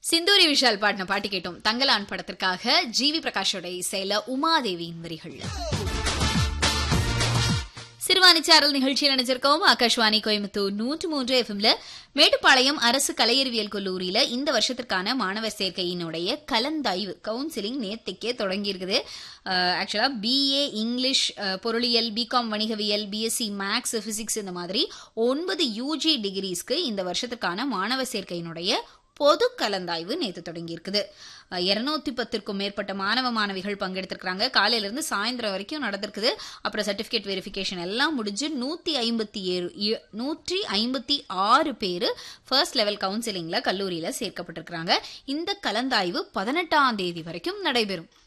சிந்தூரி விஷால் பாடின பாட்டு கேட்டோம் தங்கலான் படத்திற்காக ஜிவி பிரகாஷோட இசையில உமாதேவியின் வரிகள்ல சிறுவாணி சாரல் நிகழ்ச்சி நினைச்சிருக்கோம் ஆகாஷ்வாணி கோயம்புத்தூர் நூற்று மூன்று எஃப்எம்ல மேட்டுப்பாளையம் அரசு கலையறிவியல் கல்லூரியில இந்த வருஷத்திற்கான மாணவர் சேர்க்கையினுடைய கலந்தாய்வு கவுன்சிலிங் நேத்திக்கே தொடங்கி இருக்குது ஆக்சுவலா பிஏ இங்கிலீஷ் அஹ், பொருளியல் பிகாம் வணிகவியல் பிஎஸ்சி மேக்ஸ் பிசிக்ஸ் இந்த மாதிரி ஒன்பது யூஜி டிகிரிஸ்க்கு இந்த வருஷத்திற்கான மாணவர் சேர்க்கையினுடைய பொது கலந்தாய்வு நேற்று தொடங்கி இருக்குது இருநூத்தி பத்திற்கும் மேற்பட்ட மாணவ மாணவிகள் பங்கெடுத்திருக்காங்க காலையில இருந்து சாயந்தரம் வரைக்கும் நடந்திருக்குது அப்புறம் சர்டிபிகேட் வெரிஃபிகேஷன் எல்லாம் முடிஞ்சு நூத்தி ஐம்பத்தி ஏழு இ- நூற்றி ஐம்பத்தி ஆறு பேரு ஃபர்ஸ்ட் லெவல் கவுன்சிலிங்ல கல்லூரியில சேர்க்கப்பட்டிருக்கிறாங்க இந்த கலந்தாய்வு பதினெட்டாம் தேதி வரைக்கும் நடைபெறும்